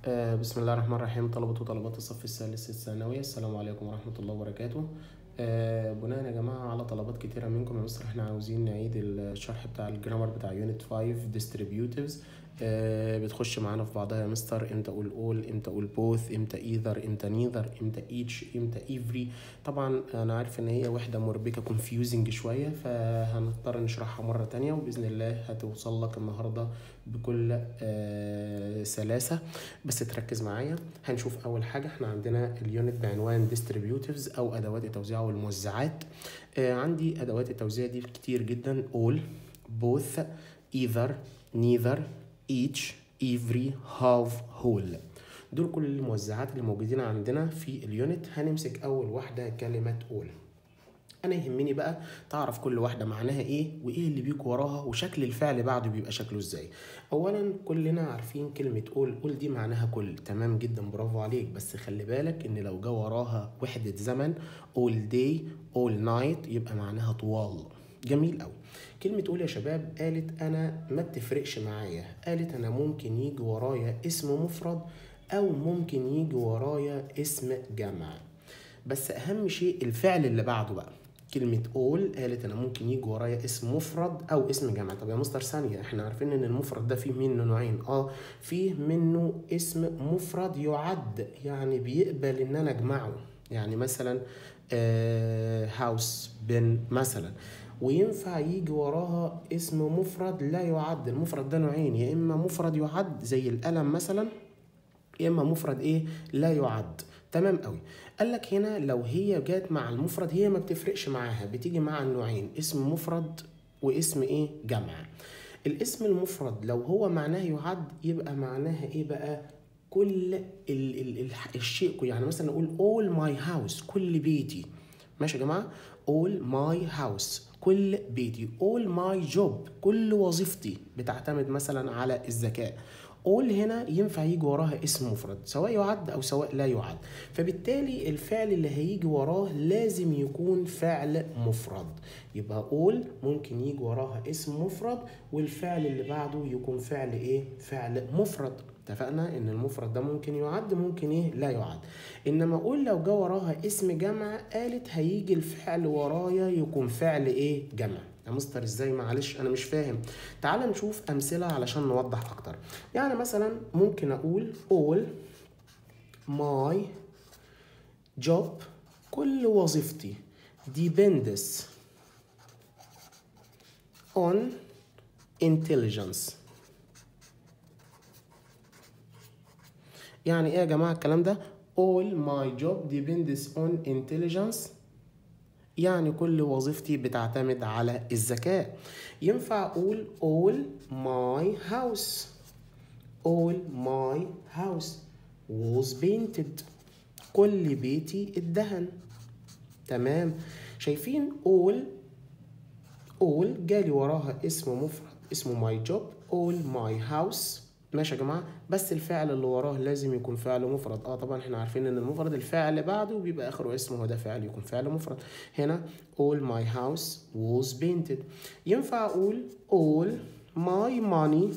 آه، بسم الله الرحمن الرحيم طلبة وطلبات الصف الثالث الثانوي السلام عليكم ورحمة الله وبركاته آه، بناء يا جماعة على طلبات كتيرة منكم يا مستر احنا عاوزين نعيد الشرح بتاع الجرامر بتاع يونت 5 distributives آه، بتخش معانا في بعضها يا مستر امتى اقول all امتى اقول both امتى either امتى neither امتى each امتى every طبعا انا عارف ان هي وحدة مربكة confusing شوية فهنضطر نشرحها مرة تانية وبإذن الله هتوصل لك النهاردة بكل آه، سلاسة بس تركز معايا هنشوف اول حاجه احنا عندنا اليونت بعنوان distributives او ادوات التوزيع والموزعات آه عندي ادوات التوزيع دي كتير جدا all both either neither each every half whole دول كل الموزعات اللي موجودين عندنا في اليونت هنمسك اول واحده كلمه all انا يهمني بقى تعرف كل واحده معناها ايه وايه اللي بيجي وراها وشكل الفعل بعده بيبقى شكله ازاي اولا كلنا عارفين كلمه قول قول دي معناها كل تمام جدا برافو عليك بس خلي بالك ان لو جه وراها وحده زمن all day all night يبقى معناها طوال جميل قوي كلمة قول يا شباب قالت أنا ما بتفرقش معايا قالت أنا ممكن يجي ورايا اسم مفرد أو ممكن يجي ورايا اسم جمع بس أهم شيء الفعل اللي بعده بقى كلمة all قالت أنا ممكن يجي ورايا اسم مفرد أو اسم جمع طب يا مستر ثانية احنا عارفين إن المفرد ده فيه منه نوعين اه فيه منه اسم مفرد يعد يعني بيقبل إن أنا أجمعه يعني مثلا هاوس بن مثلا وينفع يجي وراها اسم مفرد لا يعد المفرد ده نوعين يا إما مفرد يعد زي القلم مثلا يا إما مفرد إيه لا يعد تمام قوي قال لك هنا لو هي جات مع المفرد هي ما بتفرقش معاها بتيجي مع النوعين اسم مفرد واسم ايه جمع الاسم المفرد لو هو معناه يعد يبقى معناها ايه بقى كل ال ال ال الشيء يعني مثلا نقول all my house كل بيتي ماشي يا جماعه all my house كل بيتي all my job كل وظيفتي بتعتمد مثلا على الذكاء all هنا ينفع يجي وراها اسم مفرد سواء يعد او سواء لا يعد فبالتالي الفعل اللي هيجي وراه لازم يكون فعل مفرد يبقى all ممكن يجي وراها اسم مفرد والفعل اللي بعده يكون فعل ايه فعل مفرد اتفقنا ان المفرد ده ممكن يعد ممكن ايه لا يعد انما اقول لو جه وراها اسم جمع قالت هيجي الفعل ورايا يكون فعل ايه جمع يا مستر ازاي معلش انا مش فاهم تعال نشوف امثله علشان نوضح اكتر يعني مثلا ممكن اقول all my job كل وظيفتي depends on intelligence يعني ايه يا جماعه الكلام ده all my job depends on intelligence يعني كل وظيفتي بتعتمد على الذكاء ينفع اقول all my house all my house was painted كل بيتي اتدهن تمام شايفين all all جالي وراها اسم مفرد اسمه my job all my house ماشي يا جماعه بس الفعل اللي وراه لازم يكون فعل مفرد اه طبعا احنا عارفين ان المفرد الفعل اللي بعده بيبقى اخره اسم هو ده فعل يكون فعل مفرد هنا all my house was painted ينفع اقول all my money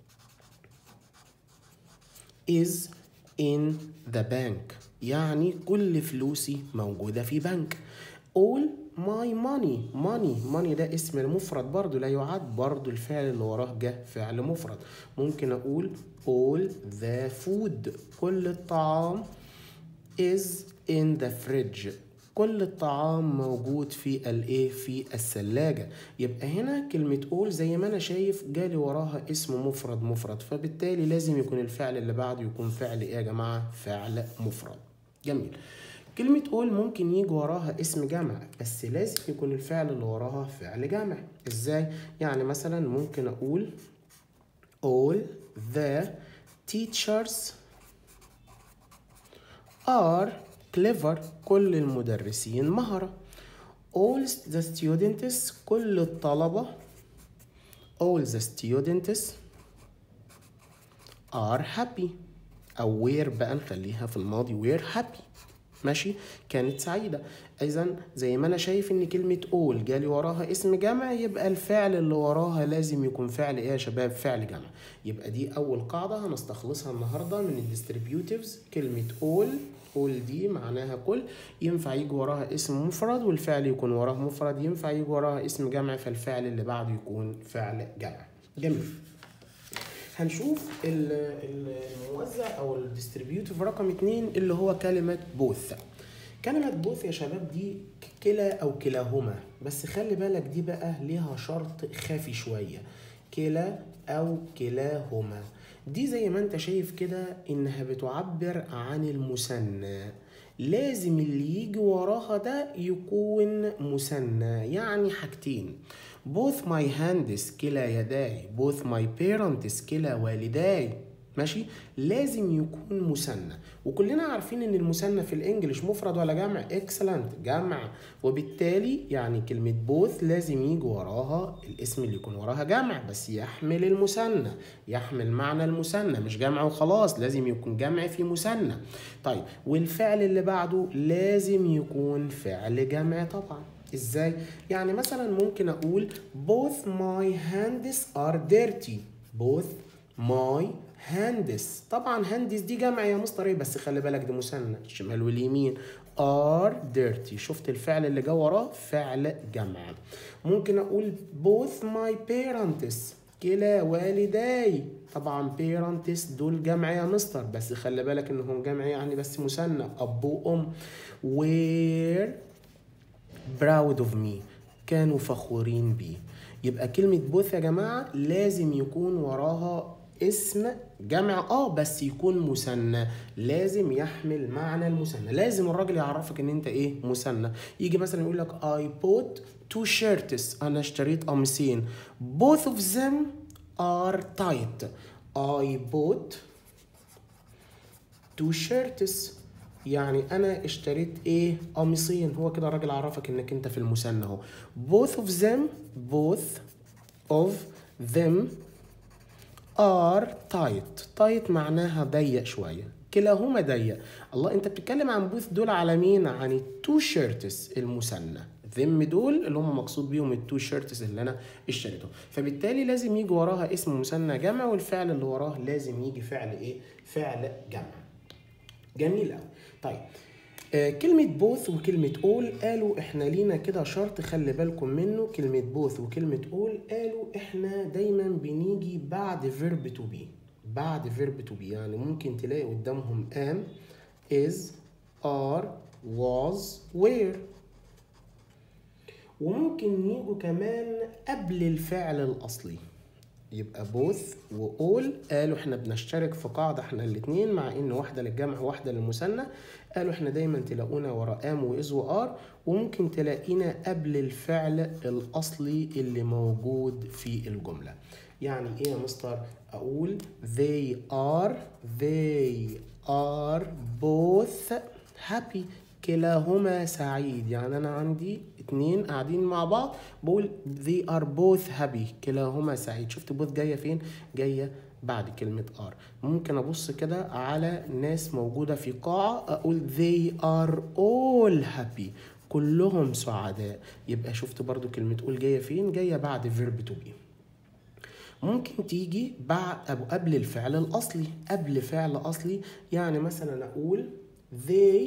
is in the bank يعني كل فلوسي موجودة في بنك all my money money money ده اسم المفرد برضو لا يعد برضو الفعل اللي وراه جه فعل مفرد ممكن اقول all the food كل الطعام is in the fridge كل الطعام موجود في الايه في الثلاجة يبقى هنا كلمة all زي ما انا شايف جالي وراها اسم مفرد مفرد فبالتالي لازم يكون الفعل اللي بعده يكون فعل ايه يا جماعة فعل مفرد جميل كلمة all ممكن يجي وراها اسم جمع بس لازم يكون الفعل اللي وراها فعل جمع ازاي؟ يعني مثلا ممكن اقول all the teachers are clever كل المدرسين مهرة all the students كل الطلبة all the students are happy أو were بقى نخليها في الماضي were happy ماشي كانت سعيدة إذا زي ما أنا شايف إن كلمة all جالي وراها اسم جمع يبقى الفعل اللي وراها لازم يكون فعل إيه يا شباب؟ فعل جمع يبقى دي أول قاعدة هنستخلصها النهاردة من الديستريبيوتيفز كلمة all all دي معناها كل ينفع يجي وراها اسم مفرد والفعل يكون وراه مفرد ينفع يجي وراها اسم جمع فالفعل اللي بعده يكون فعل جمع جميل هنشوف ال- ال- الموزع او الديستريبيوتيف رقم اتنين اللي هو كلمة بوث كلمة بوث يا شباب دي كلا او كلاهما بس خلي بالك دي بقى ليها شرط خافي شوية كلا او كلاهما دي زي ما انت شايف كده انها بتعبر عن المثنى لازم اللي يجي وراها ده يكون مثنى يعني حاجتين both my hands كلا يداي both my parents كلا والداي ماشي لازم يكون مثنى وكلنا عارفين ان المثنى في الانجليش مفرد ولا جمع اكسلنت جمع وبالتالي يعني كلمة بوث لازم يجي وراها الاسم اللي يكون وراها جمع بس يحمل المثنى يحمل معنى المثنى مش جمع وخلاص لازم يكون جمع في مثنى طيب والفعل اللي بعده لازم يكون فعل جمع طبعا ازاي يعني مثلا ممكن اقول both my hands are dirty both my hands طبعا hands دي جمع يا مستر ايه بس خلي بالك ده مثنى الشمال واليمين are dirty شفت الفعل اللي جه وراه فعل جمع ممكن اقول both my parents كلا والداي طبعا parents دول جمع يا مستر بس خلي بالك انهم جمع يعني بس مثنى اب وام were proud of me كانوا فخورين بيه يبقى كلمة بوث يا جماعة لازم يكون وراها اسم جمع اه بس يكون مثنى لازم يحمل معنى المثنى لازم الراجل يعرفك ان انت ايه مثنى يجي مثلا يقول لك I bought two shirts انا اشتريت قميصين both of them are tight I bought two shirts يعني انا اشتريت ايه قميصين هو كده الراجل عرفك انك انت في المثنى اهو both of them both of them are tight tight معناها ضيق شويه كلاهما ضيق الله انت بتتكلم عن بوث دول على مين عن التو شيرتس المثنى ذم دول اللي هم مقصود بيهم التو شيرتس اللي انا اشتريتهم فبالتالي لازم يجي وراها اسم مثنى جمع والفعل اللي وراه لازم يجي فعل ايه فعل جمع جميل قوي طيب آه كلمة بوث وكلمة اول قالوا احنا لينا كده شرط خلي بالكم منه كلمة بوث وكلمة اول قالوا احنا دايما بنيجي بعد فيرب تو بي بعد فيرب تو بي يعني ممكن تلاقي قدامهم am is are was were وممكن يجوا كمان قبل الفعل الأصلي يبقى بوث وأول قالوا احنا بنشترك في قاعدة احنا الاتنين مع ان واحدة للجمع وواحدة للمثنى قالوا احنا دايما تلاقونا ورا ام واز وار وممكن تلاقينا قبل الفعل الأصلي اللي موجود في الجملة يعني ايه يا مستر اقول they are they are both happy كلاهما سعيد يعني انا عندي اتنين قاعدين مع بعض بقول they are both happy كلاهما سعيد شفت both جايه فين جايه بعد كلمة are ممكن أبص كده على ناس موجودة في قاعة أقول they are all happy كلهم سعداء يبقى شفت برضو كلمة all جاية فين جاية بعد verb to be ممكن تيجي بعد أو قبل الفعل الأصلي قبل فعل أصلي يعني مثلا أقول they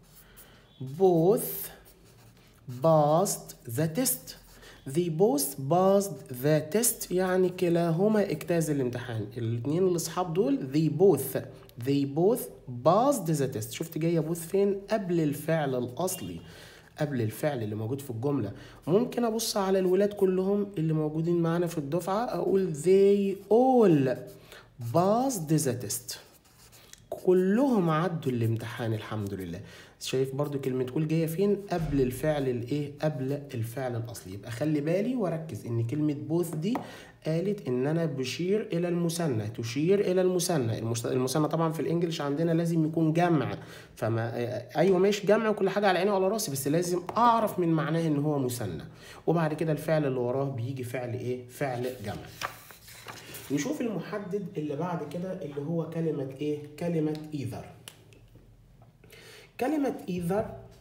both passed the test they both passed the test يعني كلاهما اجتاز الامتحان الاثنين الاصحاب دول they both they both passed the test شفت جايه both فين قبل الفعل الاصلي قبل الفعل اللي موجود في الجملة ممكن أبص على الولاد كلهم اللي موجودين معانا في الدفعة أقول they all passed the test كلهم عدوا الامتحان الحمد لله شايف برضو كلمة قول جاية فين قبل الفعل الايه قبل الفعل الاصلي يبقى خلي بالي وركز ان كلمة بوث دي قالت ان انا بشير الى المثنى تشير الى المثنى المثنى طبعا في الانجليش عندنا لازم يكون جمع فما ايوه ماشي جمع وكل حاجه على عيني وعلى راسي بس لازم اعرف من معناه ان هو مثنى وبعد كده الفعل اللي وراه بيجي فعل ايه فعل جمع نشوف المحدد اللي بعد كده اللي هو كلمة ايه كلمة either كلمة either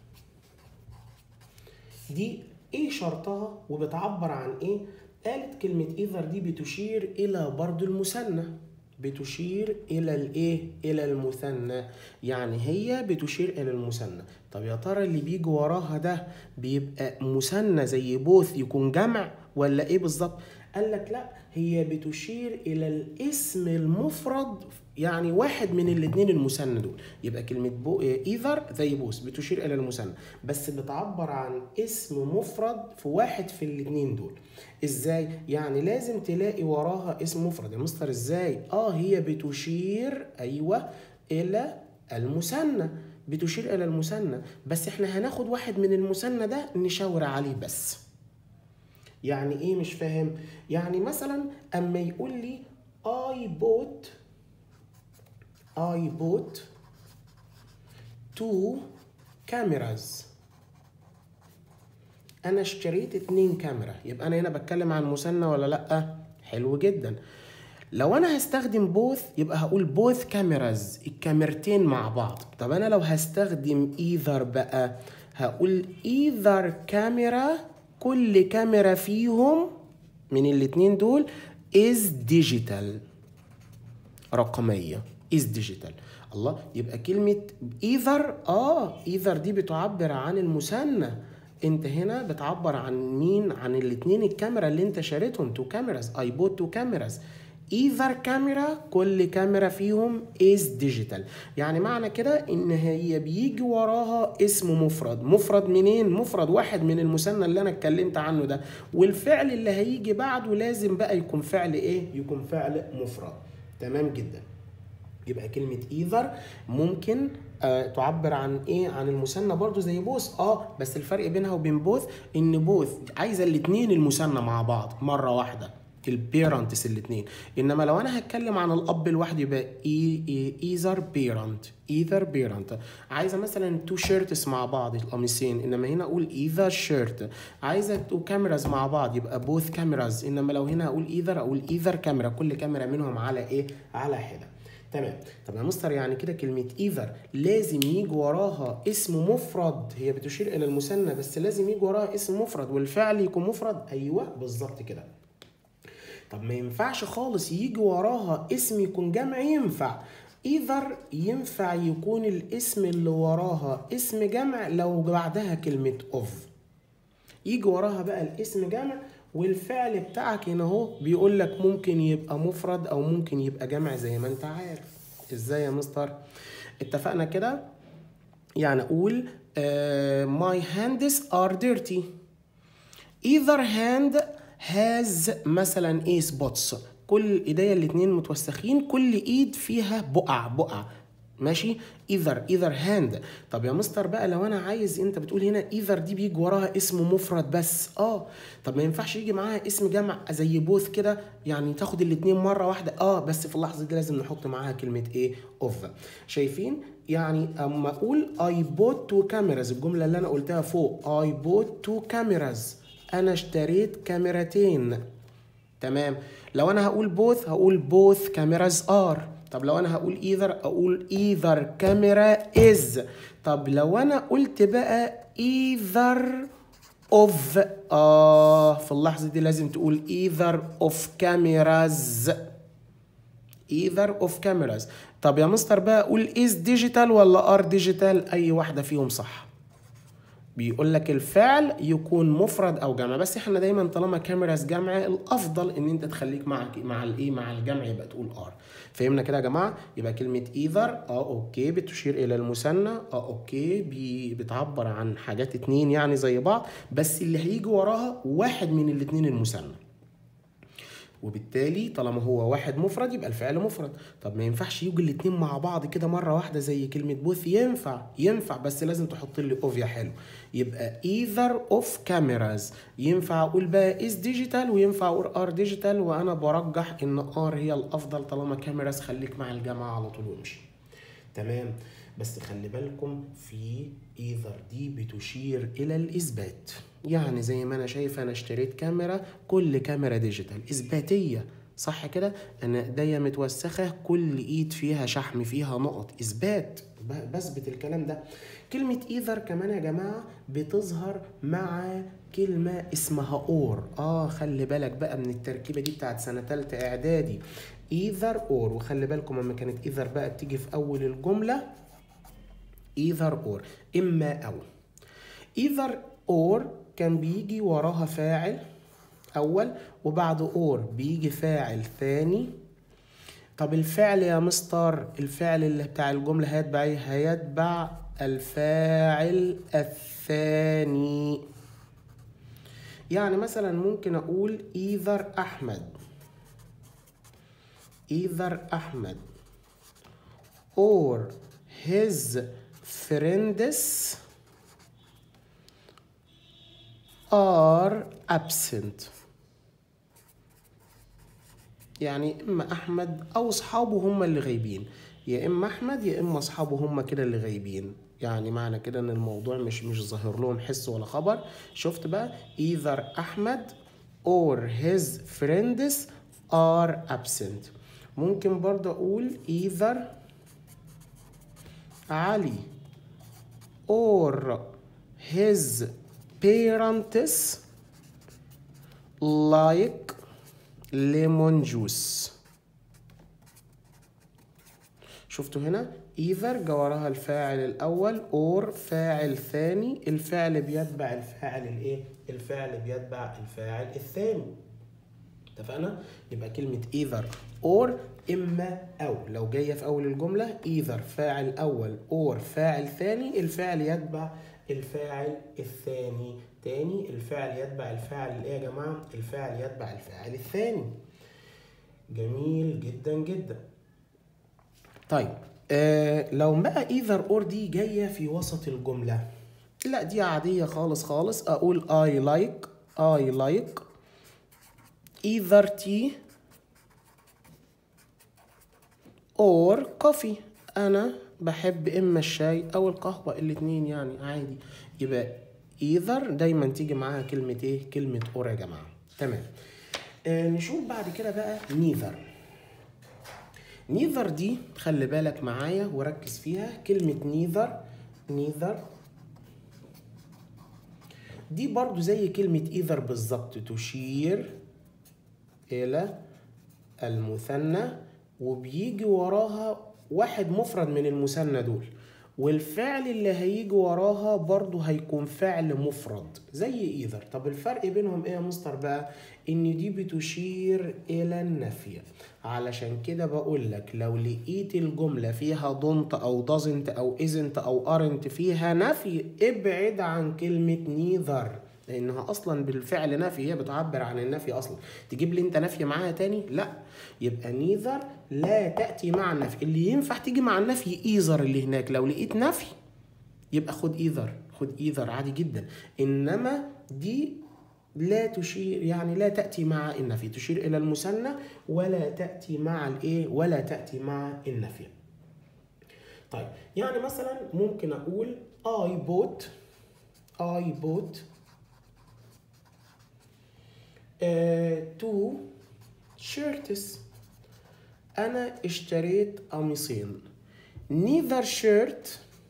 دي ايه شرطها وبتعبر عن ايه قالت كلمة either دي بتشير الى برضو المثنى بتشير الى الايه الى المثنى يعني هي بتشير الى المثنى طب يا ترى اللي بيجي وراها ده بيبقى مثنى زي بوث يكون جمع ولا ايه بالظبط قال لك لا هي بتشير الى الاسم المفرد يعني واحد من الاثنين المثنى دول يبقى كلمه بو ايذر زي بوث بتشير الى المثنى بس بتعبر عن اسم مفرد في واحد في الاثنين دول ازاي يعني لازم تلاقي وراها اسم مفرد يا مستر ازاي اه هي بتشير ايوه الى المثنى بتشير الى المثنى بس احنا هناخد واحد من المثنى ده نشاور عليه بس يعني ايه مش فاهم يعني مثلا اما يقول لي I bought I bought two cameras انا اشتريت اتنين كاميرا يبقى انا هنا بتكلم عن مثنى ولا لا حلو جدا لو انا هستخدم بوث يبقى هقول بوث كاميراز الكاميرتين مع بعض طب انا لو هستخدم ايذر بقى هقول ايذر كاميرا كل كاميرا فيهم من الاتنين دول is digital رقمية is digital الله يبقى كلمة either اه either دي بتعبر عن المثنى انت هنا بتعبر عن مين عن الاتنين الكاميرا اللي انت شاريتهم تو كاميراز اي بوت تو كاميراز ايذر كاميرا كل كاميرا فيهم از ديجيتال يعني معنى كده ان هي بيجي وراها اسم مفرد مفرد منين مفرد واحد من المثنى اللي انا اتكلمت عنه ده والفعل اللي هيجي بعده لازم بقى يكون فعل ايه يكون فعل مفرد تمام جدا يبقى كلمة ايذر ممكن آه تعبر عن ايه عن المثنى برضو زي بوث اه بس الفرق بينها وبين بوث ان بوث عايزه الاثنين المثنى مع بعض مره واحده البيرنتس الاثنين انما لو انا هتكلم عن الاب لوحده يبقى ايذر بيرنت ايذر بيرنت عايزه مثلا تو شيرتس مع بعض القميصين انما هنا اقول ايذر شيرت عايزه تو كاميراز مع بعض يبقى بوث كاميراز انما لو هنا اقول ايذر اقول ايذر كاميرا كل كاميرا منهم على ايه على حده تمام طب يا مستر يعني كده كلمة ايذر لازم يجي وراها اسم مفرد هي بتشير إلى المثنى بس لازم يجي وراها اسم مفرد والفعل يكون مفرد أيوه بالظبط كده طب ما ينفعش خالص يجي وراها اسم يكون جمع ينفع ايذر ينفع يكون الاسم اللي وراها اسم جمع لو بعدها كلمة اوف يجي وراها بقى الاسم جمع والفعل بتاعك هنا اهو بيقول لك ممكن يبقى مفرد او ممكن يبقى جمع زي ما انت عارف ازاي يا مستر اتفقنا كده يعني اقول uh, my hands are dirty either hand has مثلا ايه spots كل ايديا الاتنين متوسخين كل ايد فيها بقع بقع ماشي ايذر ايذر هاند طب يا مستر بقى لو انا عايز انت بتقول هنا ايذر دي بيجي وراها اسم مفرد بس اه طب ما ينفعش يجي معاها اسم جمع زي بوث كده يعني تاخد الاتنين مره واحده اه بس في اللحظه دي لازم نحط معاها كلمه ايه اوف شايفين يعني اما اقول اي بوت تو كاميراز الجمله اللي انا قلتها فوق اي بوت تو كاميراز انا اشتريت كاميرتين تمام لو انا هقول بوث هقول بوث كاميراز ار طب لو انا هقول ايذر اقول ايذر كاميرا از طب لو انا قلت بقى ايذر اوف اه في اللحظه دي لازم تقول ايذر اوف كاميراز ايذر اوف كاميراز طب يا مستر بقى اقول از ديجيتال ولا ار ديجيتال اي واحده فيهم صح بيقول لك الفعل يكون مفرد او جمع بس احنا دايما طالما كاميراز جمع الافضل ان انت تخليك مع مع الايه مع الجمع يبقى تقول ار فهمنا كده يا جماعه يبقى كلمه ايذر اه اوكي بتشير الى المثنى اه اوكي بي بتعبر عن حاجات اتنين يعني زي بعض بس اللي هيجي وراها واحد من الاتنين المثنى وبالتالي طالما هو واحد مفرد يبقى الفعل مفرد طب ما ينفعش يجي الاتنين مع بعض كده مره واحده زي كلمه بوث ينفع ينفع بس لازم تحط لي اوف يا حلو يبقى either of cameras ينفع اقول بقى is digital وينفع اقول are digital وانا برجح ان are هي الافضل طالما كاميراز خليك مع الجامعه على طول وامشي تمام بس خلي بالكم في either دي بتشير الى الاثبات يعني زي ما انا شايف انا اشتريت كاميرا كل كاميرا ديجيتال اثباتيه صح كده انا ايديا متوسخه كل ايد فيها شحم فيها نقط اثبات ب- بثبت الكلام ده كلمة ايذر كمان يا جماعة بتظهر مع كلمة اسمها اور اه خلي بالك بقى من التركيبة دي بتاعت سنة تالتة اعدادي ايذر اور وخلي بالكم لما كانت ايذر بقى بتيجي في اول الجملة ايذر اور اما او ايذر اور كان بيجي وراها فاعل اول وبعد اور بيجي فاعل ثاني طب الفعل يا مستر الفعل اللي بتاع الجملة هيتبع ايه هيتبع الفاعل الثاني يعني مثلا ممكن اقول ايذر احمد ايذر احمد or his friends are absent يعني اما احمد او اصحابه هم اللي غايبين يا اما احمد يا اما اصحابه هم كده اللي غايبين يعني معنى كده ان الموضوع مش مش ظاهر لهم حس ولا خبر شفت بقى either احمد or his friends are absent ممكن برضه اقول either علي or his parents like lemon juice شفتوا هنا either جا وراها الفاعل الأول or فاعل ثاني الفعل بيتبع الفاعل الإيه؟ الفعل بيتبع الفاعل الثاني اتفقنا؟ يبقى كلمة either or إما أو لو جاية في أول الجملة either فاعل أول or فاعل ثاني الفعل يتبع الفاعل الثاني تاني الفعل يتبع الفاعل الايه يا جماعة؟ الفعل يتبع الفاعل الثاني جميل جدا جدا طيب آه لو بقى either or دي جاية في وسط الجملة لا دي عادية خالص خالص أقول I like I like either tea or coffee أنا بحب إما الشاي أو القهوة الاتنين يعني عادي يبقى either دايما تيجي معاها كلمة إيه؟ كلمة or يا جماعة تمام آه نشوف بعد كده بقى neither neither دي خلي بالك معايا وركز فيها كلمة neither neither دي برضو زي كلمة either بالظبط تشير إلى المثنى وبيجي وراها واحد مفرد من المثنى دول والفعل اللي هيجي وراها برضو هيكون فعل مفرد زي ايذر طب الفرق بينهم ايه يا مستر بقى ان دي بتشير الى النفي علشان كده بقول لك لو لقيت الجملة فيها دونت او دازنت او ازنت او ارنت فيها نفي ابعد عن كلمة نيذر لانها اصلا بالفعل نفي هي بتعبر عن النفي اصلا تجيب لي انت نفي معاها تاني لا يبقى نيذر لا تاتي مع النفي اللي ينفع تيجي مع النفي ايذر اللي هناك لو لقيت نفي يبقى خد ايذر خد ايذر عادي جدا انما دي لا تشير يعني لا تاتي مع النفي تشير الى المثنى ولا تاتي مع الايه ولا تاتي مع النفي طيب يعني مثلا ممكن اقول I bought I bought تو شيرتس انا اشتريت قميصين neither shirt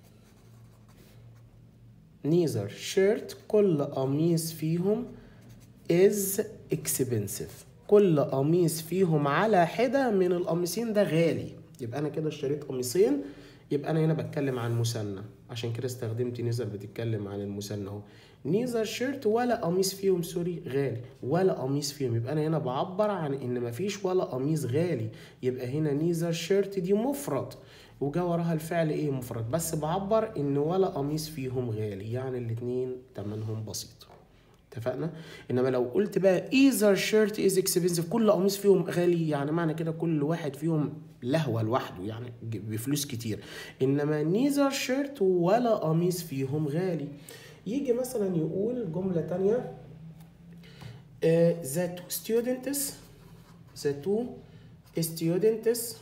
neither shirt كل قميص فيهم is expensive كل قميص فيهم على حدة من القميصين ده غالي يبقى انا كده اشتريت قميصين يبقى انا هنا بتكلم عن مثنى عشان كده استخدمت نيزر بتتكلم عن المثنى اهو نيزر شيرت ولا قميص فيهم سوري غالي ولا قميص فيهم يبقى انا هنا بعبر عن ان مفيش ولا قميص غالي يبقى هنا نيزر شيرت دي مفرد وجا وراها الفعل ايه مفرد بس بعبر ان ولا قميص فيهم غالي يعني الاتنين تمنهم بسيط اتفقنا انما لو قلت بقى either shirt is expensive كل قميص فيهم غالي يعني معنى كده كل واحد فيهم لهوه لوحده يعني بفلوس كتير انما neither shirt ولا قميص فيهم غالي يجي مثلا يقول جمله تانية uh, the two students the two students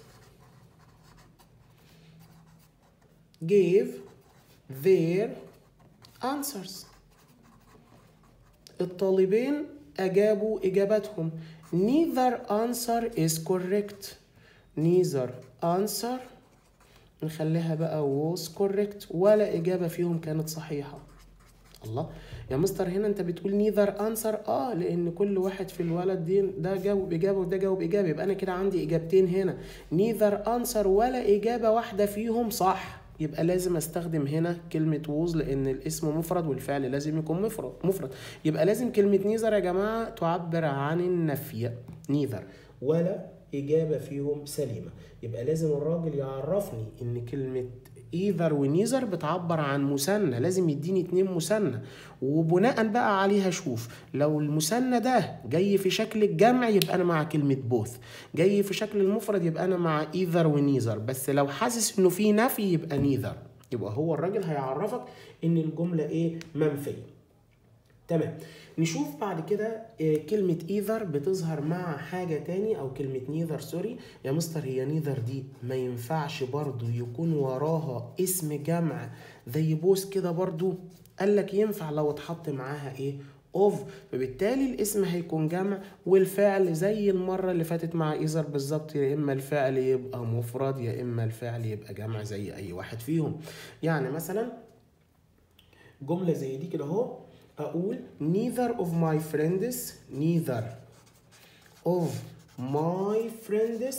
gave their answers الطالبين أجابوا إجاباتهم neither answer is correct neither answer نخليها بقى was correct ولا إجابة فيهم كانت صحيحة الله يا مستر هنا انت بتقول neither answer اه لان كل واحد في الولد دي ده جاوب اجابه وده جاوب اجابه يبقى انا كده عندي اجابتين هنا neither answer ولا اجابه واحده فيهم صح يبقى لازم استخدم هنا كلمة ووز لأن الاسم مفرد والفعل لازم يكون مفرد مفرد يبقى لازم كلمة نيذر يا جماعة تعبر عن النفي نيذر ولا إجابة فيهم سليمة يبقى لازم الراجل يعرفني إن كلمة ايذر ونيذر بتعبر عن مثنى لازم يديني اتنين مثنى وبناء بقى عليها شوف لو المثنى ده جاي في شكل الجمع يبقى انا مع كلمه بوث جاي في شكل المفرد يبقى انا مع ايذر ونيذر بس لو حاسس انه في نفي يبقى نيذر يبقى هو الراجل هيعرفك ان الجمله ايه منفيه تمام نشوف بعد كده كلمة ايذر بتظهر مع حاجة تاني او كلمة نيذر سوري يا مستر هي نيذر دي ما ينفعش برضو يكون وراها اسم جمع زي بوس كده برضو قال لك ينفع لو اتحط معاها ايه اوف فبالتالي الاسم هيكون جمع والفعل زي المرة اللي فاتت مع ايذر بالظبط يا اما الفعل يبقى مفرد يا اما الفعل يبقى جمع زي اي واحد فيهم يعني مثلا جملة زي دي كده اهو أقول neither of my friends neither of my friends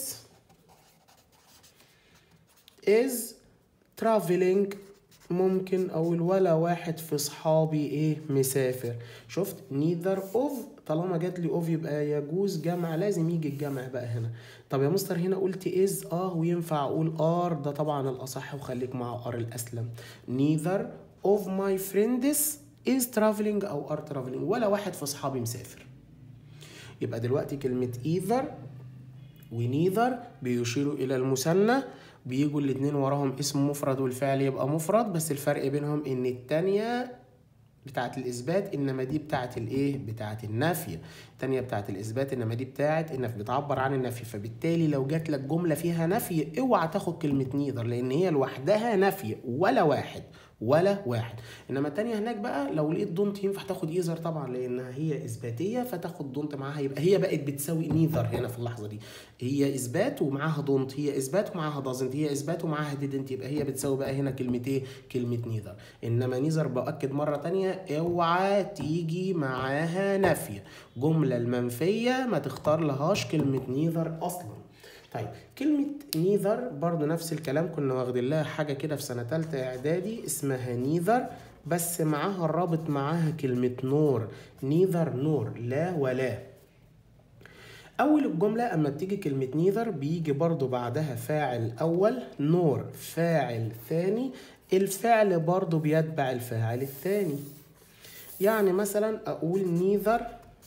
is traveling ممكن أقول ولا واحد في صحابي إيه مسافر شفت neither of طالما جات لي of يبقى يجوز جمع لازم يجي الجمع بقى هنا طب يا مستر هنا قلت is اه وينفع أقول are ده طبعا الأصح وخليك مع are الأسلم neither of my friends is traveling او are traveling ولا واحد في اصحابي مسافر يبقى دلوقتي كلمة either و neither بيشيروا إلى المثنى بيجوا الاتنين وراهم اسم مفرد والفعل يبقى مفرد بس الفرق بينهم إن التانية بتاعت الإثبات إنما دي بتاعت الإيه؟ بتاعت النفي التانية بتاعت الإثبات إنما دي بتاعت النفي بتعبر عن النفي فبالتالي لو جات لك جملة فيها نفي اوعى تاخد كلمة نيذر لأن هي لوحدها نفي ولا واحد ولا واحد انما التانية هناك بقى لو لقيت دونت ينفع تاخد ايزر طبعا لانها هي اثباتيه فتاخد دونت معاها يبقى هي بقت بتساوي نيذر هنا في اللحظه دي هي اثبات ومعاها دونت هي اثبات ومعاها دازنت هي اثبات ومعاها ديدنت يبقى هي بتساوي بقى هنا كلمه ايه كلمه نيذر انما نيذر باكد مره تانية اوعى تيجي معاها نفي جمله المنفيه ما تختار لهاش كلمه نيذر اصلا طيب كلمة نيذر برضو نفس الكلام كنا واخدين لها حاجة كده في سنة تالتة إعدادي اسمها نيذر بس معاها الرابط معاها كلمة نور نيذر نور لا ولا أول الجملة أما بتيجي كلمة نيذر بيجي برضو بعدها فاعل أول نور فاعل ثاني الفعل برضو بيتبع الفاعل الثاني يعني مثلا أقول نيذر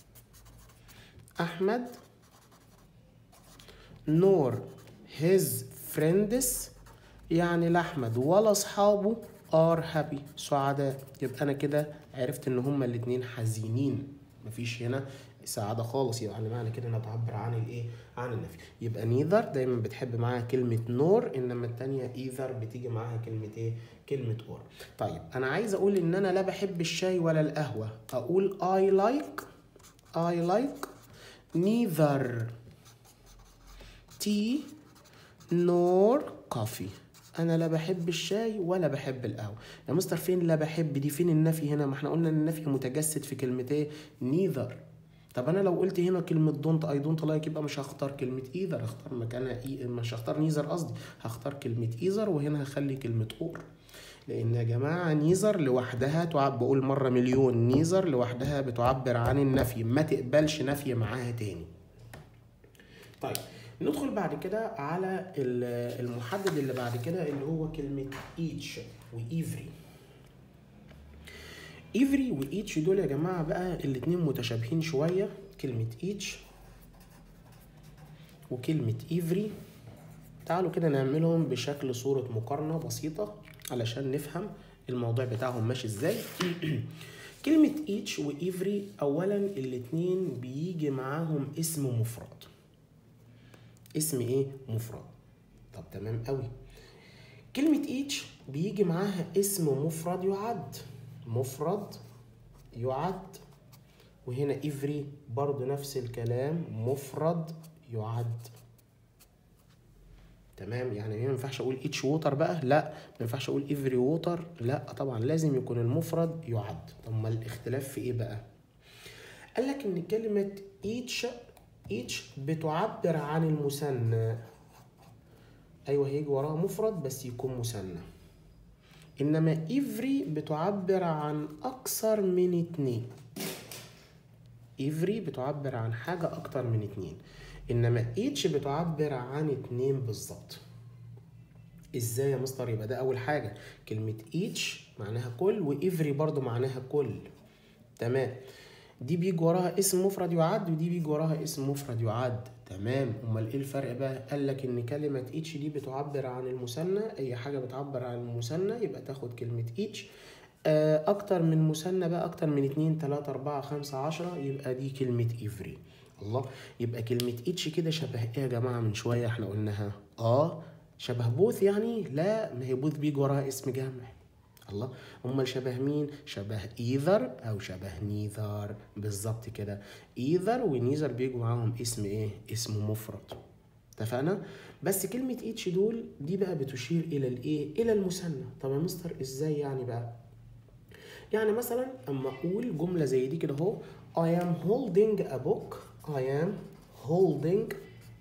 أحمد نور his friends يعني لا احمد ولا اصحابه are happy سعداء يبقى انا كده عرفت ان هما الاتنين حزينين مفيش هنا سعادة خالص يعني معنى كده انها تعبر عن الايه عن النفي يبقى نيذر دايما بتحب معاها كلمة نور انما التانية ايذر بتيجي معاها كلمة ايه كلمة اور طيب انا عايز اقول ان انا لا بحب الشاي ولا القهوة اقول I like I like neither tea nor coffee انا لا بحب الشاي ولا بحب القهوه يا مستر فين لا بحب دي فين النفي هنا ما احنا قلنا ان النفي متجسد في كلمه ايه neither طب انا لو قلت هنا كلمه دونت اي دونت لايك يبقى مش هختار كلمه ايذر هختار مكانها إي مش هختار نيذر قصدي هختار كلمه ايذر وهنا هخلي كلمه اور لان يا جماعه نيذر لوحدها تعب بقول مره مليون نيذر لوحدها بتعبر عن النفي ما تقبلش نفي معاها تاني طيب ندخل بعد كده على المحدد اللي بعد كده اللي هو كلمة each وإيفري إيفري وإيتش دول يا جماعة بقى الاتنين متشابهين شوية كلمة each وكلمة إيفري تعالوا كده نعملهم بشكل صورة مقارنة بسيطة علشان نفهم الموضوع بتاعهم ماشي ازاي كلمة each وإيفري أولا الاتنين بيجي معاهم اسم مفرد اسم ايه مفرد طب تمام قوي كلمة each بيجي معاها اسم مفرد يعد مفرد يعد وهنا every برضو نفس الكلام مفرد يعد تمام يعني ما ينفعش اقول each water بقى لا ما ينفعش اقول every water لا طبعا لازم يكون المفرد يعد طب ما الاختلاف في ايه بقى قال لك ان كلمة each each بتعبر عن المثنى ايوه هيجي وراها مفرد بس يكون مثنى انما every بتعبر عن اكثر من اتنين every بتعبر عن حاجة اكتر من اتنين انما each بتعبر عن اتنين بالظبط ازاي يا مستر يبقى ده اول حاجة كلمة each معناها كل و every برضو معناها كل تمام دي بيجي وراها اسم مفرد يعد ودي بيجي وراها اسم مفرد يعد تمام امال ايه الفرق بقى قال لك ان كلمه ايتش دي بتعبر عن المثنى اي حاجه بتعبر عن المثنى يبقى تاخد كلمه ايتش اكتر من مثنى بقى اكتر من اتنين تلاتة اربعة خمسة عشرة يبقى دي كلمة افري الله يبقى كلمة ايتش كده شبه ايه يا جماعة من شوية احنا قلناها اه شبه بوث يعني لا ما هي بوث بيجي وراها اسم جمع الله امال شبه مين شبه ايذر او شبه نيذر بالظبط كده ايذر ونيذر بيجوا معاهم اسم ايه اسم مفرد اتفقنا بس كلمة ايتش دول دي بقى بتشير الى الايه الى المثنى طب يا مستر ازاي يعني بقى يعني مثلا اما اقول جملة زي دي كده اهو I am holding a book I am holding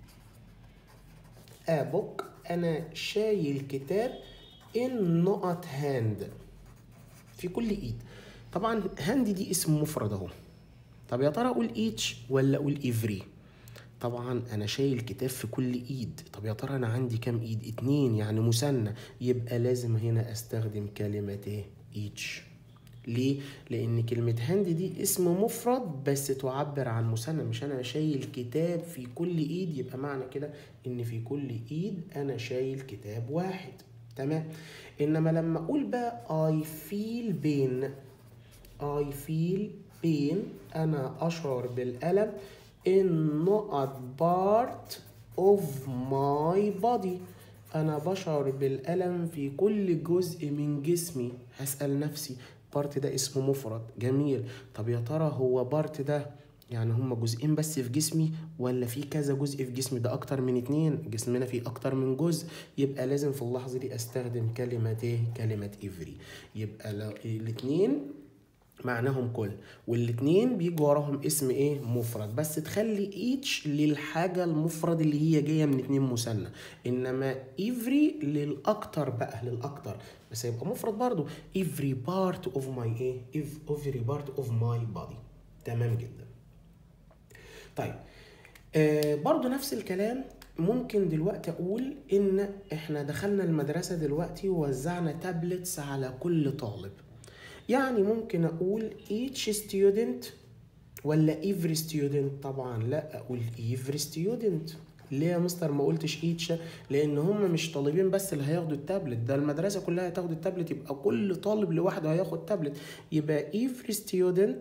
a book انا شايل كتاب in not hand في كل ايد طبعا هاند دي اسم مفرد اهو طب يا ترى اقول ايتش ولا اقول افري طبعا انا شايل كتاب في كل ايد طب يا ترى انا عندي كام ايد اتنين يعني مثنى يبقى لازم هنا استخدم كلمة ايه ايتش ليه؟ لأن كلمة هاند دي اسم مفرد بس تعبر عن مثنى مش أنا شايل كتاب في كل إيد يبقى معنى كده إن في كل إيد أنا شايل كتاب واحد تمام انما لما اقول بقى I feel pain I feel pain انا اشعر بالالم in not part of my body انا بشعر بالالم في كل جزء من جسمي هسال نفسي بارت ده اسمه مفرد جميل طب يا ترى هو بارت ده يعني هما جزئين بس في جسمي ولا في كذا جزء في جسمي ده اكتر من اتنين جسمنا فيه اكتر من جزء يبقى لازم في اللحظة دي استخدم كلمة ايه كلمة افري يبقى لو الاتنين معناهم كل والاتنين بيجوا وراهم اسم ايه مفرد بس تخلي ايتش للحاجة المفرد اللي هي جاية من اتنين مثنى انما every للاكتر بقى للاكتر بس هيبقى مفرد برضو every part of my ايه every part of my body تمام جدا طيب آه برضو نفس الكلام ممكن دلوقتي اقول ان احنا دخلنا المدرسة دلوقتي ووزعنا تابلتس على كل طالب يعني ممكن اقول each student ولا every student طبعا لا اقول every student ليه يا مستر ما قلتش each لان هم مش طالبين بس اللي هياخدوا التابلت ده المدرسه كلها هتاخد التابلت يبقى كل طالب لوحده هياخد تابلت يبقى every student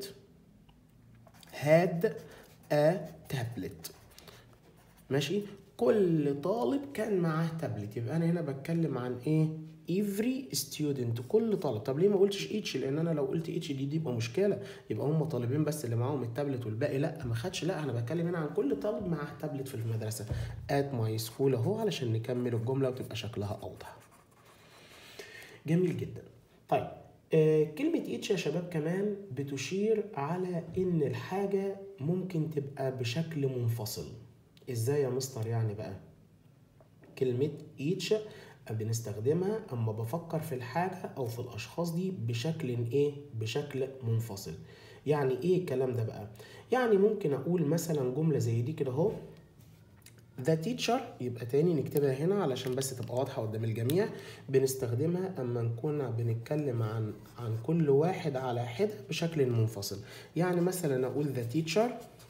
had a tablet ماشي كل طالب كان معاه تابلت يبقى انا هنا بتكلم عن ايه every student كل طالب طب ليه ما قلتش each لان انا لو قلت each دي دي يبقى مشكله يبقى هم طالبين بس اللي معاهم التابلت والباقي لا ما خدش لا انا بتكلم هنا عن كل طالب معاه تابلت في المدرسه at my school اهو علشان نكمل الجمله وتبقى شكلها اوضح جميل جدا طيب آه كلمة ايتش يا شباب كمان بتشير على ان الحاجة ممكن تبقى بشكل منفصل ازاي يا مستر يعني بقى كلمة ايتش بنستخدمها اما بفكر في الحاجة او في الاشخاص دي بشكل ايه بشكل منفصل يعني ايه الكلام ده بقى يعني ممكن اقول مثلا جملة زي دي كده اهو The teacher يبقى تاني نكتبها هنا علشان بس تبقى واضحة قدام الجميع بنستخدمها أما نكون بنتكلم عن عن كل واحد على حدة بشكل منفصل يعني مثلا أقول the teacher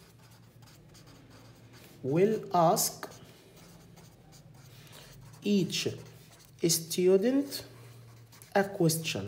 will ask each student a question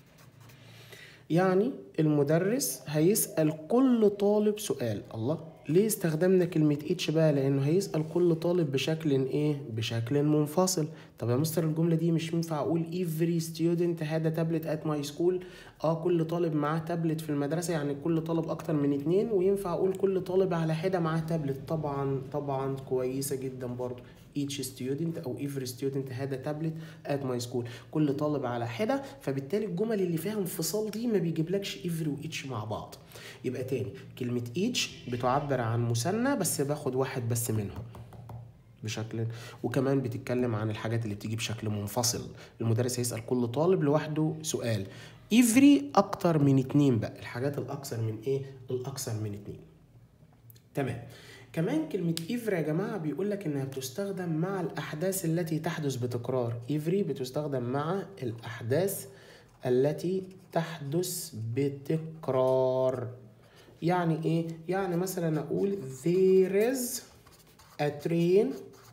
يعني المدرس هيسأل كل طالب سؤال الله ليه استخدمنا كلمة each بقى لأنه هيسأل كل طالب بشكل إيه؟ بشكل منفصل طب يا مستر الجملة دي مش ينفع أقول every student had a tablet at my school اه كل طالب معاه تابلت في المدرسة يعني كل طالب أكتر من اتنين وينفع أقول كل طالب على حدة معاه تابلت طبعا طبعا كويسة جدا برضو each student او every student had a tablet at my school كل طالب على حده فبالتالي الجمل اللي فيها انفصال دي ما بيجيبلكش every و each مع بعض يبقى تاني كلمة each بتعبر عن مثنى بس باخد واحد بس منهم بشكل وكمان بتتكلم عن الحاجات اللي بتيجي بشكل منفصل المدرس هيسأل كل طالب لوحده سؤال every اكتر من اتنين بقى الحاجات الاكثر من ايه الاكثر من اتنين تمام كمان كلمة إيفري يا جماعة بيقول لك إنها بتستخدم مع الأحداث التي تحدث بتكرار إيفري بتستخدم مع الأحداث التي تحدث بتكرار يعني إيه؟ يعني مثلا أقول there is a train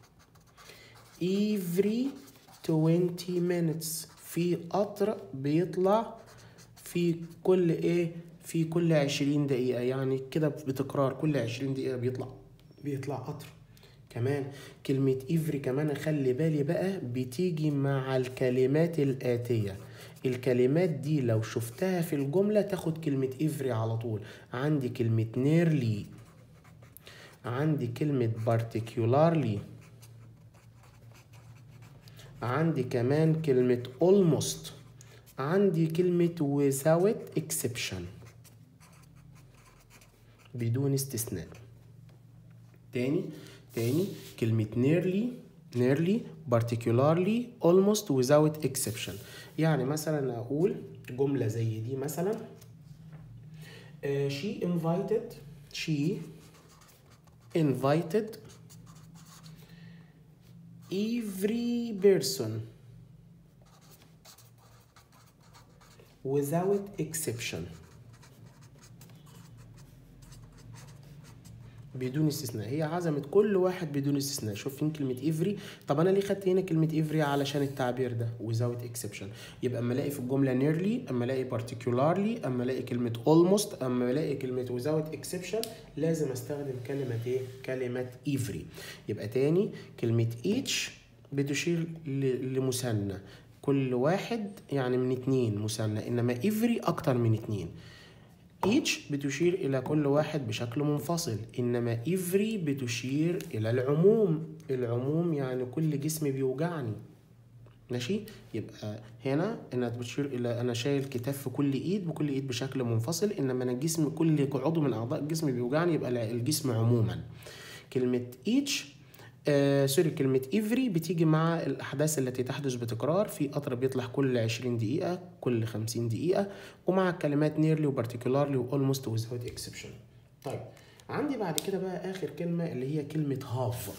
every 20 minutes في قطر بيطلع في كل إيه؟ في كل 20 دقيقة يعني كده بتكرار كل 20 دقيقة بيطلع بيطلع قطر كمان كلمة إفري كمان أخلي بالي بقى بتيجي مع الكلمات الآتية الكلمات دي لو شفتها في الجملة تاخد كلمة إفري على طول عندي كلمة نيرلي عندي كلمة particularly عندي كمان كلمة almost عندي كلمة without exception بدون استثناء تاني تاني كلمة nearly nearly particularly almost without exception يعني مثلا أقول جملة زي دي مثلا uh, she invited she invited every person without exception بدون استثناء هي عزمت كل واحد بدون استثناء شوفين كلمة افري طب انا ليه خدت هنا كلمة افري علشان التعبير ده without exception يبقى اما الاقي في الجملة nearly اما الاقي particularly اما الاقي كلمة almost اما الاقي كلمة without exception لازم استخدم كلمة ايه كلمة افري يبقى تاني كلمة each بتشير لمثنى كل واحد يعني من اتنين مثنى انما افري اكتر من اتنين each بتشير إلى كل واحد بشكل منفصل إنما every بتشير إلى العموم العموم يعني كل جسم بيوجعني ماشي يبقى هنا انها بتشير الى انا شايل كتاب في كل ايد بكل ايد بشكل منفصل انما انا الجسم كل عضو من اعضاء الجسم بيوجعني يبقى الجسم عموما كلمه each آه سوري كلمة إفري بتيجي مع الأحداث التي تحدث بتكرار في قطر بيطلع كل 20 دقيقة كل 50 دقيقة ومع الكلمات نيرلي وبارتيكولارلي وأولموست ويزاوت إكسبشن طيب عندي بعد كده بقى آخر كلمة اللي هي كلمة هاف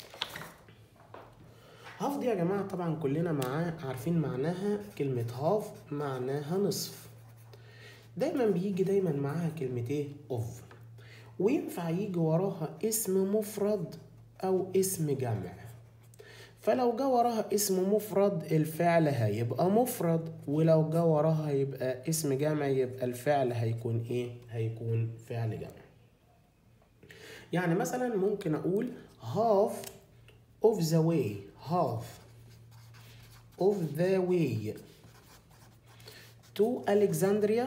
هاف دي يا جماعة طبعا كلنا معاه عارفين معناها كلمة هاف معناها نصف دايما بيجي دايما معاها كلمة ايه اوف وينفع يجي وراها اسم مفرد أو اسم جمع فلو جه وراها اسم مفرد الفعل هيبقى مفرد ولو جه وراها يبقى اسم جمع يبقى الفعل هيكون ايه هيكون فعل جمع يعني مثلا ممكن اقول half of the way half of the way to Alexandria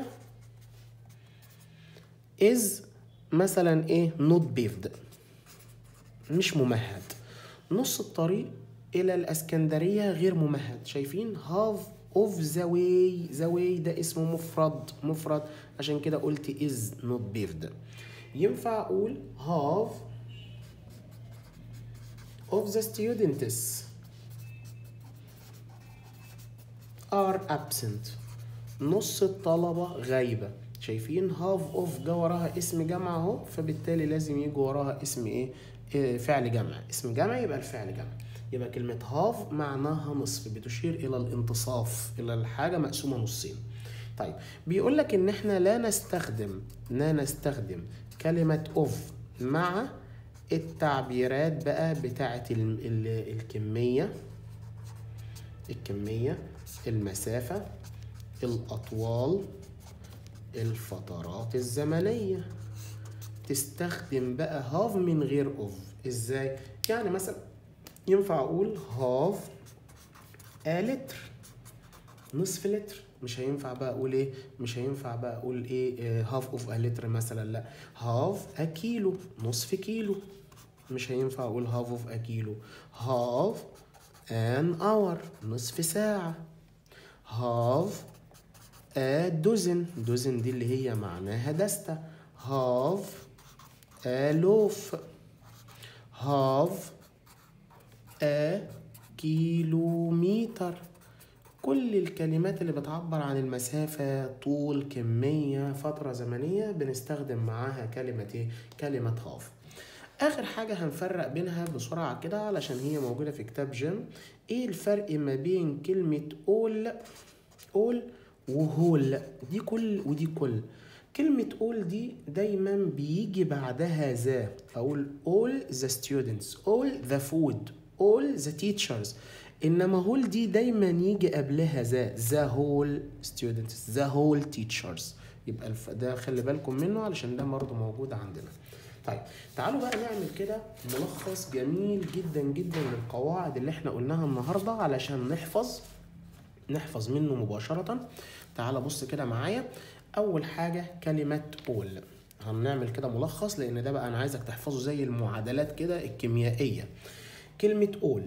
is مثلا ايه not paved مش ممهد نص الطريق الى الاسكندريه غير ممهد شايفين هاف اوف ذا واي ذا واي ده اسمه مفرد مفرد عشان كده قلت از نوت بيفد ينفع اقول هاف of the students are absent نص الطلبة غايبة شايفين هاف اوف جا وراها اسم جمع اهو فبالتالي لازم يجي وراها اسم ايه فعل جمع اسم جمع يبقى الفعل جمع يبقى كلمة هاف معناها نصف بتشير إلى الانتصاف إلى الحاجة مقسومة نصين طيب بيقول لك إن إحنا لا نستخدم لا نستخدم كلمة أوف مع التعبيرات بقى بتاعة ال ال الكمية الكمية المسافة الأطوال الفترات الزمنية تستخدم بقى هاف من غير اوف ازاي يعني مثلا ينفع اقول هاف ا لتر نصف لتر مش هينفع بقى اقول ايه مش هينفع بقى اقول ايه هاف اوف ا لتر مثلا لا هاف ا كيلو نصف كيلو مش هينفع اقول هاف اوف ا كيلو هاف ان اور نصف ساعة هاف ا دوزن دوزن دي اللي هي معناها دستة هاف ا لوف هاف ا كيلومتر كل الكلمات اللي بتعبر عن المسافة طول كمية فترة زمنية بنستخدم معاها كلمة ايه؟ كلمة هاف آخر حاجة هنفرق بينها بسرعة كده علشان هي موجودة في كتاب جيم ايه الفرق ما بين كلمة اول اول وهول دي كل ودي كل كلمة all دي دايما بيجي بعدها ذا أقول all the students all the food all the teachers إنما هول دي دايما يجي قبلها ذا the whole students the whole teachers يبقى الف... ده خلي بالكم منه علشان ده برضه موجود عندنا طيب تعالوا بقى نعمل كده ملخص جميل جدا جدا للقواعد اللي احنا قلناها النهارده علشان نحفظ نحفظ منه مباشرة تعال بص كده معايا أول حاجة كلمة all هنعمل كده ملخص لأن ده بقى أنا عايزك تحفظه زي المعادلات كده الكيميائية كلمة all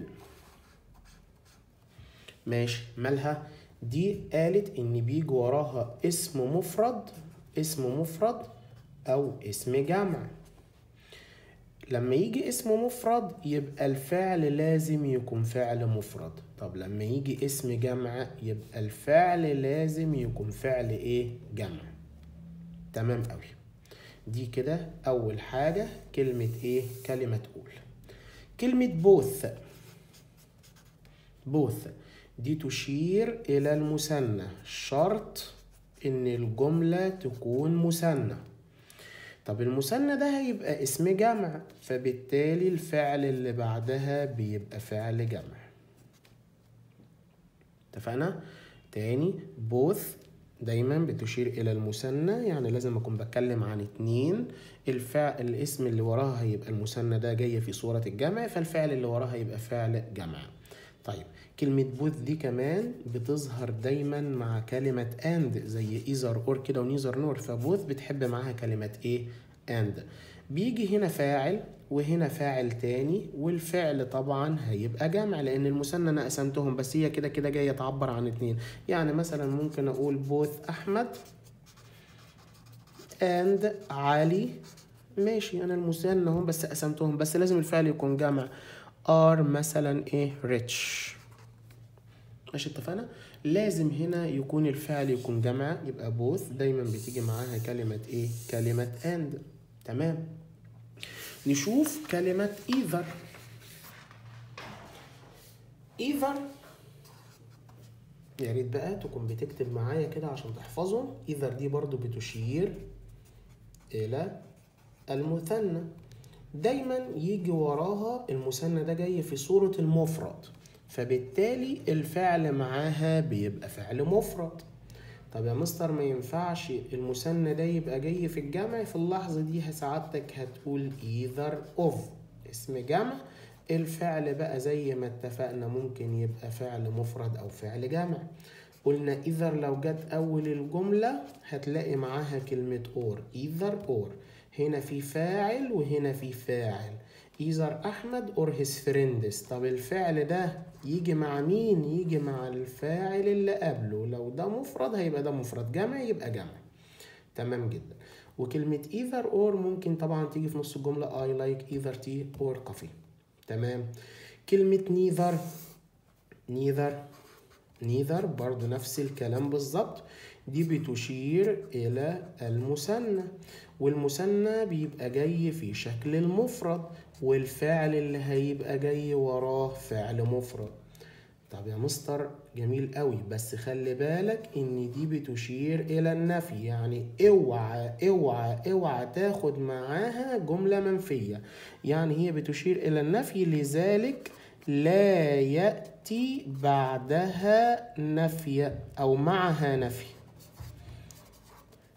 ماشي مالها دي قالت إن بيجي وراها اسم مفرد اسم مفرد أو اسم جمع لما يجي اسم مفرد يبقى الفعل لازم يكون فعل مفرد طب لما يجي اسم جمع يبقى الفعل لازم يكون فعل ايه جمع تمام قوي دي كده اول حاجة كلمة ايه كلمة قول كلمة بوث بوث دي تشير الى المثنى شرط ان الجملة تكون مثنى طب المثنى ده هيبقى اسم جمع فبالتالي الفعل اللي بعدها بيبقى فعل جمع اتفقنا تاني بوث دايما بتشير الى المثنى يعني لازم اكون بتكلم عن اتنين الفعل الاسم اللي وراها هيبقى المثنى ده جاي في صورة الجمع فالفعل اللي وراها هيبقى فعل جمع طيب كلمة بوث دي كمان بتظهر دايما مع كلمة and زي ايزر اور كده ونيزر نور فبوث بتحب معاها كلمة ايه and بيجي هنا فاعل وهنا فاعل تاني والفعل طبعا هيبقى جمع لان المثنى انا قسمتهم بس هي كده كده جايه تعبر عن اتنين يعني مثلا ممكن اقول بوث احمد and علي ماشي انا المثنى هم بس قسمتهم بس لازم الفعل يكون جمع are مثلا ايه rich ماشي اتفقنا لازم هنا يكون الفعل يكون جمع يبقى both دايما بتيجي معاها كلمة ايه كلمة and تمام نشوف كلمة either either يا ريت بقى تكون بتكتب معايا كده عشان تحفظه either دي برضو بتشير إلى المثنى دايما يجي وراها المثنى ده جاي في صورة المفرد فبالتالي الفعل معاها بيبقى فعل مفرد طب يا مستر ما ينفعش المثنى ده يبقى جاي في الجمع في اللحظة دي سعادتك هتقول either of اسم جمع الفعل بقى زي ما اتفقنا ممكن يبقى فعل مفرد أو فعل جمع قلنا either لو جت أول الجملة هتلاقي معاها كلمة or either or هنا في فاعل وهنا في فاعل either أحمد or his friends طب الفعل ده يجي مع مين؟ يجي مع الفاعل اللي قبله لو ده مفرد هيبقى ده مفرد جمع يبقى جمع تمام جدا وكلمة either or ممكن طبعا تيجي في نص الجملة I like either tea or coffee تمام كلمة neither neither neither برضو نفس الكلام بالظبط دي بتشير إلى المثنى والمثنى بيبقى جاي في شكل المفرد والفعل اللي هيبقى جاي وراه فعل مفرد طب يا مستر جميل قوي بس خلي بالك ان دي بتشير الى النفي يعني اوعى اوعى اوعى تاخد معاها جملة منفية يعني هي بتشير الى النفي لذلك لا يأتي بعدها نفي او معها نفي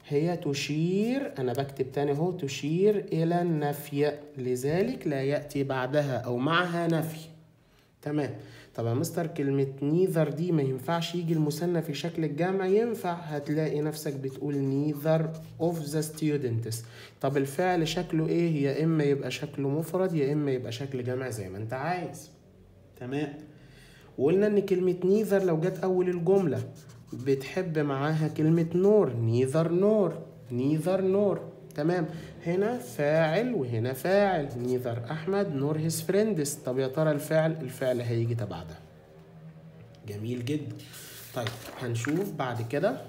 هي تشير أنا بكتب تاني أهو تشير إلى النفي لذلك لا يأتي بعدها أو معها نفي تمام طب يا مستر كلمة نيذر دي ما ينفعش يجي المثنى في شكل الجمع ينفع هتلاقي نفسك بتقول نيذر اوف ذا students طب الفعل شكله ايه يا اما يبقى شكله مفرد يا اما يبقى شكل جمع زي ما انت عايز تمام وقلنا ان كلمة نيذر لو جت اول الجملة بتحب معاها كلمة نور نيذر نور نيذر نور تمام هنا فاعل وهنا فاعل نيذر احمد نور هيز فريندز طب يا ترى الفعل الفعل هيجي تبع ده جميل جدا طيب هنشوف بعد كده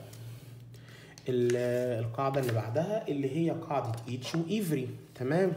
القاعدة اللي بعدها اللي هي قاعدة each و every تمام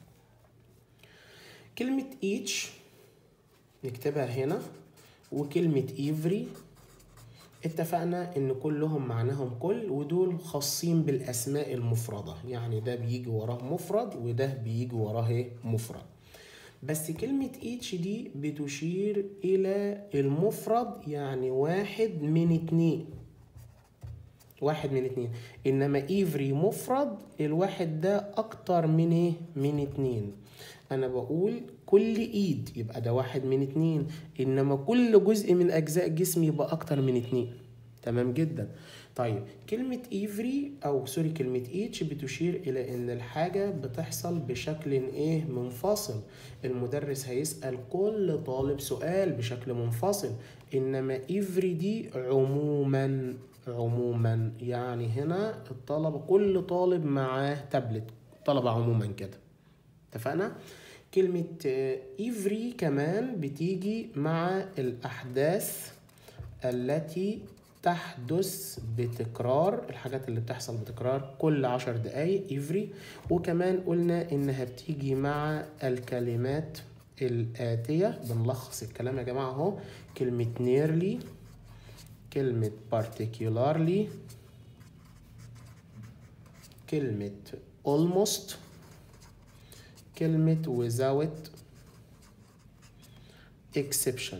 كلمة each نكتبها هنا وكلمة every اتفقنا ان كلهم معناهم كل ودول خاصين بالاسماء المفردة يعني ده بيجي وراه مفرد وده بيجي وراه ايه مفرد بس كلمة each دي بتشير الى المفرد يعني واحد من اتنين واحد من اتنين انما every مفرد الواحد ده اكتر من ايه من اتنين انا بقول كل ايد يبقى ده واحد من اتنين انما كل جزء من اجزاء جسمي يبقى اكتر من اتنين تمام جدا طيب كلمة ايفري او سوري كلمة ايتش بتشير الى ان الحاجة بتحصل بشكل ايه منفصل المدرس هيسأل كل طالب سؤال بشكل منفصل انما ايفري دي عموما عموما يعني هنا الطلبة كل طالب معاه تابلت طلبة عموما كده اتفقنا؟ كلمة إيفري كمان بتيجي مع الأحداث التي تحدث بتكرار الحاجات اللي بتحصل بتكرار كل عشر دقايق إيفري وكمان قلنا إنها بتيجي مع الكلمات الآتية بنلخص الكلام يا جماعة أهو كلمة nearly كلمة particularly كلمة almost كلمة without exception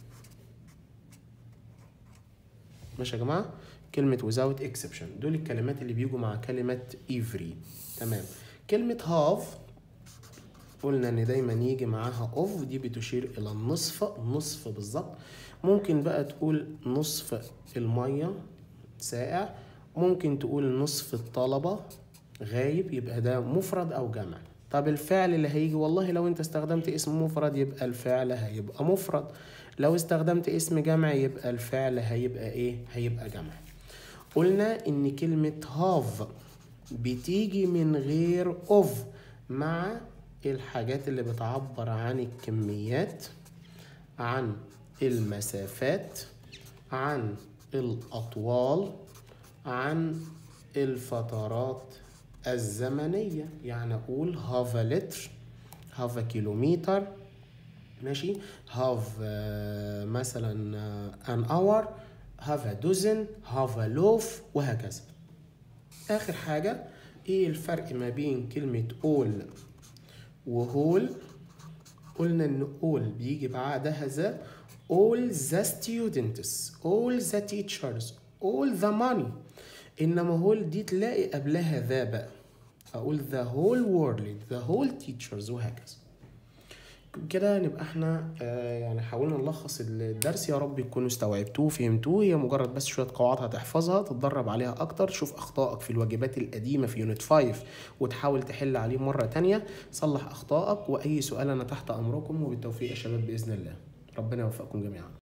ماشي يا جماعة كلمة without exception دول الكلمات اللي بيجوا مع كلمة every تمام كلمة have قلنا ان دايما يجي معاها اوف دي بتشير الى النصف نصف بالظبط ممكن بقى تقول نصف المية سائع ممكن تقول نصف الطلبة غايب يبقى ده مفرد او جمع طب الفعل اللي هيجي والله لو انت استخدمت اسم مفرد يبقى الفعل هيبقى مفرد لو استخدمت اسم جمع يبقى الفعل هيبقى ايه هيبقى جمع قلنا ان كلمة هاف بتيجي من غير اوف مع الحاجات اللي بتعبر عن الكميات عن المسافات عن الأطوال عن الفترات الزمنية يعني أقول هاف لتر هاف كيلومتر ماشي هاف مثلا ان اور هاف دوزن هاف لوف وهكذا آخر حاجة إيه الفرق ما بين كلمة all وهول قلنا ان all بيجي بعدها ذا all the students all the teachers all the money انما هول دي تلاقي قبلها ذا بقى اقول the whole world the whole teachers وهكذا كده نبقى احنا آه يعني حاولنا نلخص الدرس يا رب تكونوا استوعبتوه فهمتوه هي مجرد بس شويه قواعد هتحفظها تتدرب عليها اكتر شوف اخطائك في الواجبات القديمه في يونت 5 وتحاول تحل عليه مره تانية صلح اخطائك واي سؤال انا تحت امركم وبالتوفيق يا شباب باذن الله ربنا يوفقكم جميعا